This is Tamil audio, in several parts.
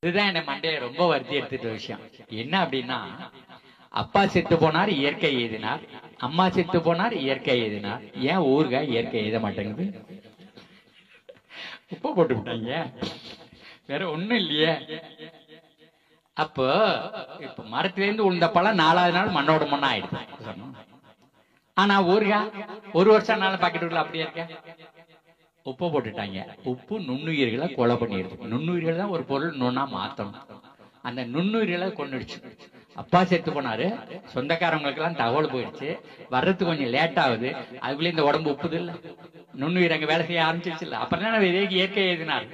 இதுதான் என்ன மண்டைய ரொம்ப வருத்தி எடுத்துட்ட விஷயம் என்ன அப்படின்னா அப்பா செத்து போனார் இயற்கை எழுதினார் அம்மா செத்து போனார் இயற்கை எழுதினார் ஏன் ஊறுகாய் இயற்கை எழுத மாட்டேங்குது உப்பு போட்டு விட்டாங்க வேற ஒண்ணும் இல்லையே அப்போ இப்ப மரத்துல இருந்து உளுந்த பழம் நாலாவது நாள் மண்ணோட மண்ணா ஆயிடுது ஆனா ஊறுகாய் ஒரு வருஷம் நாள் பாக்கெட்டுக்குள்ள அப்படியே இருக்க உப்பு போட்டுட்டாங்க உப்பு நுண்ணுயிர்களை கொலை பண்ணிடுது நுண்ணுயிர்கள் தான் ஒரு பொருள் நுண்ணா மாத்தணும் அந்த நுண்ணுயிர்களை கொண்டுடுச்சு அப்பா செத்து போனாரு சொந்தக்காரங்களுக்கு எல்லாம் தகவல் போயிடுச்சு வர்றதுக்கு கொஞ்சம் லேட் ஆகுது அதுக்குள்ளே இந்த உடம்பு உப்புது இல்ல நுண்ணுயிர் அங்க வேலை செய்ய ஆரம்பிச்சிருச்சு இல்ல அப்புறம் தான் விதைக்கு இயற்கை எழுதினார்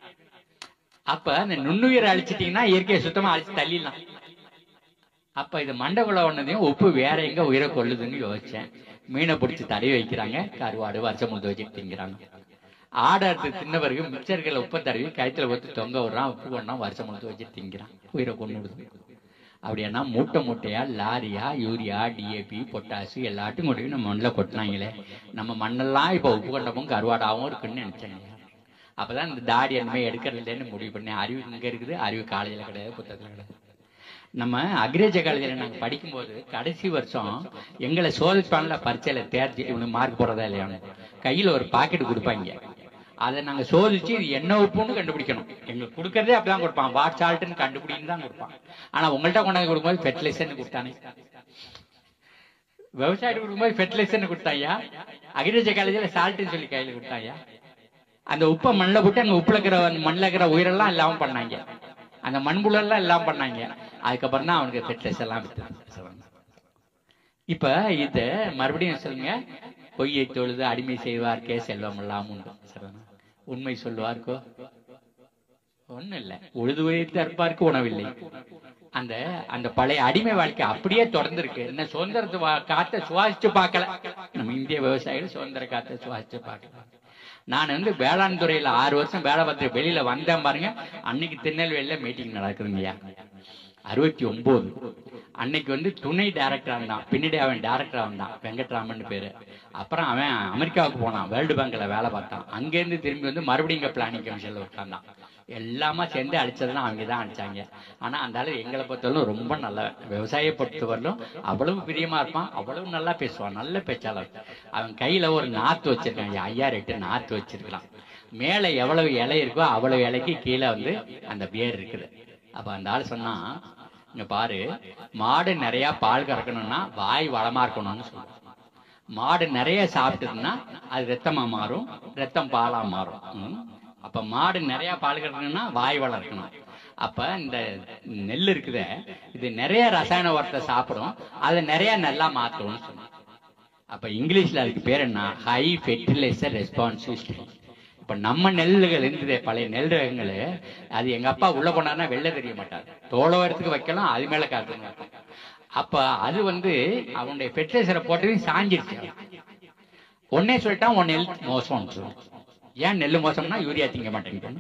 அப்ப அந்த நுண்ணுயிரை அழிச்சிட்டீங்கன்னா இயற்கையை சுத்தமா அழிச்சு தள்ளிடலாம் அப்ப இது மண்டகுல ஒன்னதையும் உப்பு வேற எங்க உயிரை கொள்ளுதுன்னு யோசிச்சேன் மீனை பிடிச்சி தடவி வைக்கிறாங்க கருவாடு வருஷம் முழுது வச்சு திங்கிறாங்க ஆடை அறுத்து தின்ன பிறகு மிச்சர்களை உப்பை தடவி கழுத்துல ஒத்து தொங்க விடுறான் உப்பு கொண்டா வருஷம் முழுது வச்சு திங்கிறான் உயிரை கொண்டு விடுது அப்படின்னா மூட்டை மூட்டையா லாரியா யூரியா டிஏபி பொட்டாசு எல்லாத்தையும் கொண்டு போய் நம்ம மண்ணில் கொட்டினாங்களே நம்ம மண்ணெல்லாம் இப்ப உப்பு கொண்டமும் கருவாடாவும் இருக்குன்னு நினைச்சாங்க அப்பதான் இந்த தாடி அந்த மாதிரி எடுக்கிறது இல்லைன்னு முடிவு பண்ணேன் அறிவு இங்க இருக்குது அறிவு காலேஜில் கிடையாது புத்தகத்துல கிடையாது நம்ம அக்ரேஜ காலேஜில் நாங்கள் படிக்கும்போது கடைசி வருஷம் எங்களை சோதிப்பான்ல பரீட்சையில தேர்ச்சி இவனுக்கு மார்க் போடுறதா இல்லையான்னு கையில் ஒரு பாக்கெட் கொடுப்பாங்க அதை நாங்கள் சோதிச்சு இது என்ன உப்புன்னு கண்டுபிடிக்கணும் எங்களுக்கு கொடுக்கறதே அப்படிதான் கொடுப்பான் வாட் சால்ட்னு கண்டுபிடின்னு தான் கொடுப்பான் ஆனா உங்கள்கிட்ட கொண்டாந்து கொடுக்கும்போது ஃபெர்டிலைசர்னு கொடுத்தானே விவசாயிட்டு கொடுக்கும்போது ஃபெர்டிலைசர்னு கொடுத்தாயா அக்ரிகல்ச்சர் காலேஜில் சால்ட்னு சொல்லி கையில் கொடுத்தாயா அந்த உப்பை மண்ணில் போட்டு அங்க உப்புல இருக்கிற மண்ணில் இருக்கிற உயிரெல்லாம் இல்லாம பண்ணாங்க அந்த மண்புழெல்லாம் இல்லாம பண்ணாங்க அதுக்கப்புறம் தான் அவனுக்கு ஃபெர்டிலைசர் எல்லாம் வித்து இப்ப இத மறுபடியும் சொல்லுங்க பொய்யை தொழுது அடிமை செய்வார்க்கே செல்வம் எல்லாம் உண்டு சரிதானா? உண்மை சொல்லுவார்க்கோ ஒண்ணும் இல்ல உழுது வைத்து அற்பார்க்கு உணவில்லை அந்த அந்த பழைய அடிமை வாழ்க்கை அப்படியே தொடர்ந்து இருக்கு என்ன சுதந்திரத்து வா- காத்த சுவாசிச்சு பார்க்கல நம்ம இந்திய விவசாயிகள் சுதந்திர காத்த சுவாசிச்சு பார்க்கல நான் வந்து வேளாண் துறையில ஆறு வருஷம் வேலை பார்த்து வெளியில வந்தேன் பாருங்க அன்னைக்கு திருநெல்வேலியில மீட்டிங் நடக்குதுங்கய்யா அறுபத்தி ஒன்பது அன்னைக்கு வந்து துணை டைரக்டரா இருந்தான் பின்னாடி அவன் டைரக்டரா வந்தான் வெங்கட்ராமன் பேரு அப்புறம் அவன் அமெரிக்காவுக்கு போனான் வேர்ல்டு பேங்க்ல வேலை பார்த்தான் அங்கேருந்து திரும்பி வந்து மறுபடியும் இங்க பிளானிங் கமிஷன்ல உட்கார்ந்தான் எல்லாமே சேர்ந்து அடிச்சதெல்லாம் அவங்க தான் அடிச்சாங்க ஆனா அந்த ஆளு எங்களை பொறுத்தவரைக்கும் ரொம்ப நல்ல விவசாயியை பொறுத்தவரையிலும் அவ்வளவு பிரியமா இருப்பான் அவ்வளவு நல்லா பேசுவான் நல்ல பேச்சாளர் அவன் கையில ஒரு நாத்து வச்சிருக்கான் ஐயா எட்டு நாத்து வச்சிருக்கலாம் மேல எவ்வளவு இலை இருக்கோ அவ்வளவு இலைக்கு கீழே வந்து அந்த பேர் இருக்குது அப்ப அந்த ஆள் சொன்னா இங்க பாரு மாடு நிறைய பால் கறக்கணும்னா வாய் வளமா இருக்கணும்னு சொல்லுவான் மாடு நிறைய சாப்பிட்டதுன்னா அது ரத்தமா மாறும் ரத்தம் பாலா மாறும் ம். அப்ப மாடு நிறைய பால் கறக்கணும்னா வாய் வளர்க்கணும் அப்ப இந்த நெல் இருக்குதே இது நிறைய ரசாயன உரத்தை சாப்பிடும் அதை நிறைய நல்லா மாத்தும்னு சொன்னான் அப்ப இங்கிலீஷ்ல அதுக்கு பேர் என்ன ஹை ஃபெர்டிலைசர் ரெஸ்பான்சிவ் இப்ப நம்ம நெல்லுகள் இருந்ததே பழைய நெல் ரகங்கள் அது எங்க அப்பா உள்ள போனாருன்னா வெளில தெரிய மாட்டார் தோளவரத்துக்கு வைக்கலாம் அது மேல காத்துங்க அப்ப அது வந்து அவனுடைய ஃபெர்டிலைசரை போட்டதையும் சாஞ்சிருச்சு உடனே சொல்லிட்டான் உன் நெல் மோசம்னு சொல்லுவான் ஏன் நெல் மோசம்னா யூரியா திங்க மாட்டேங்க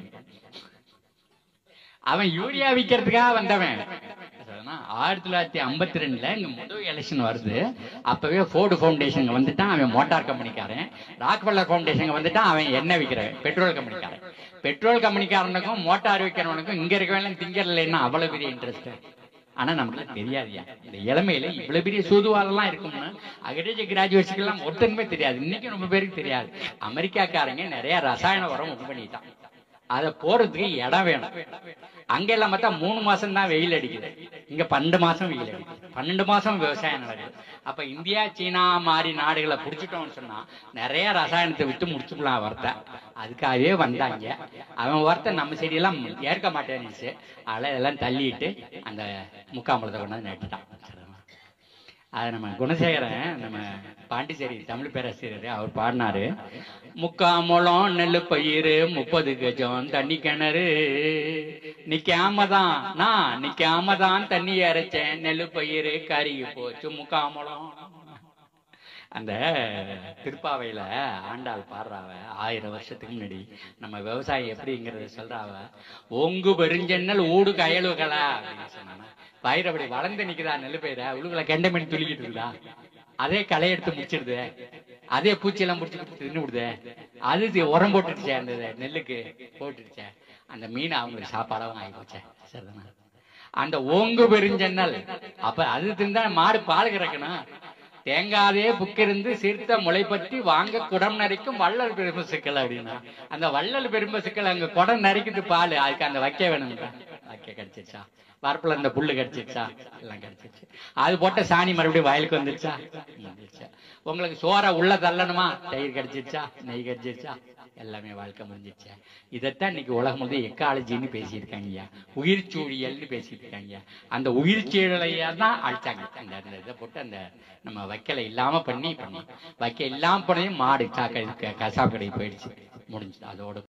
அவன் யூரியா விக்கிறதுக்காக வந்தவன் சரிதானா? ஆயிரத்தி தொள்ளாயிரத்தி ஐம்பத்தி ரெண்டுல இங்க முதல் எலெக்ஷன் வருது அப்பவே ஃபோர்டு ஃபவுண்டேஷன் வந்துட்டான் அவன் மோட்டார் கம்பெனிக்காரன் ராக்வெல்லர் ஃபவுண்டேஷன் வந்துட்டான் அவன் எண்ணெய் விற்கிறவன் பெட்ரோல் கம்பெனிக்காரன் பெட்ரோல் கம்பெனிக்காரனுக்கும் மோட்டார் விற்கிறவனுக்கும் இங்க இருக்கவன் திங்கறலைன்னா அவ்வளவு பெரிய இன்ட்ரெஸ்ட் ஆனா நமக்கு தெரியாதுயா இந்த இளமையில இவ்வளவு பெரிய சூதுவாலெல்லாம் இருக்கும்னு அக்ரிகல்ச்சர் கிராஜுவேட்ஸ்க்கு எல்லாம் ஒருத்தனுமே தெரியாது இன்னைக்கு ரொம்ப பேருக்கு தெரியாது அமெரிக்காக்காரங்க நிறைய ரசாயன உரம் உண்டு பண்ணிட்டான் அதை போறதுக்கு இடம் வேணும் அங்க எல்லாம் பார்த்தா மூணு மாசம் தான் வெயில் அடிக்குது இங்க பன்னெண்டு மாசம் வெயில் அடிக்குது பன்னெண்டு மாசம் விவசாயம் நடக்குது அப்ப இந்தியா சீனா மாதிரி நாடுகளை புடிச்சிட்டோம்னு சொன்னா நிறைய ரசாயனத்தை விட்டு முடிச்சுக்கலாம் வரத்த அதுக்காகவே வந்தாங்க அவன் ஒருத்தன் நம்ம செடியெல்லாம் ஏற்க மாட்டேன்னுச்சு அதெல்லாம் இதெல்லாம் தள்ளிட்டு அந்த முக்காம்பழத்தை கொண்டாந்து நட்டுட்டான் அது நம்ம குணசேகரன் நம்ம பாண்டிச்சேரி தமிழ் பேராசிரியர் அவர் பாடினாரு முக்காமலம் நெல்லு பயிர் முப்பது கஜம் தண்ணி கிணறு நிக்காம தான் நான் நிக்காம தான் தண்ணி இறைச்சேன் நெல்லு பயிர் கருகி போச்சு முக்காமலம் அந்த திருப்பாவையில ஆண்டாள் பாடுறாவ ஆயிரம் வருஷத்துக்கு முன்னாடி நம்ம விவசாயி எப்படிங்கிறத சொல்றாவ ஒங்கு பெருஞ்சென்னல் ஊடு கயலுகளா அப்படின்னு சொன்னாங்க பயிர் அப்படி வளர்ந்து நிக்குதா நெல்லு பயிர உழுகுல கெண்ட மணி துளிக்கிட்டு இருக்குதா அதே களை எடுத்து முடிச்சிடுது அதே பூச்சியெல்லாம் முடிச்சு தின்னு விடுதே அது இது உரம் போட்டுடுச்சே அந்த நெல்லுக்கு போட்டுடுச்சே அந்த மீன் அவங்களுக்கு சாப்பாடாவும் ஆகி போச்சே சரிதானா அந்த ஓங்கு பெருஞ்சன்னல் அப்ப அது தின்றா மாடு பால் கறக்கணும் தேங்காதே புக்கிருந்து சீர்த்த முளை பற்றி வாங்க குடம் நரிக்கும் வள்ளல் பெரும்பசுக்கள் அப்படின்னா அந்த வள்ளல் பெரும்பசுக்கள் அங்க குடம் நரிக்குது பால் அதுக்கு அந்த வைக்க வேணும்ன்ற வைக்க கிடைச்சிச்சா வரப்புல இந்த புல்லு கிடைச்சிச்சா எல்லாம் கிடைச்சிச்சு அது போட்ட சாணி மறுபடியும் வயலுக்கு வந்துருச்சா வந்துருச்சா உங்களுக்கு சோற உள்ள தள்ளணுமா தயிர் கிடைச்சிச்சா நெய் கிடைச்சிச்சா எல்லாமே வாழ்க்கை முடிஞ்சிச்சா இதைத்தான் இன்னைக்கு உலகம் வந்து எக்காலஜின்னு பேசியிருக்காங்க ஐயா உயிர் சூழியல்னு பேசிட்டு இருக்காங்க அந்த உயிர் சூழலையா தான் அழிச்சாங்க அந்த அந்த இதை போட்டு அந்த நம்ம வைக்கலை இல்லாம பண்ணி பண்ணி வைக்க இல்லாம பண்ணி மாடு சாக்கடை கசாப்பு கடை போயிடுச்சு முடிஞ்சு அதோட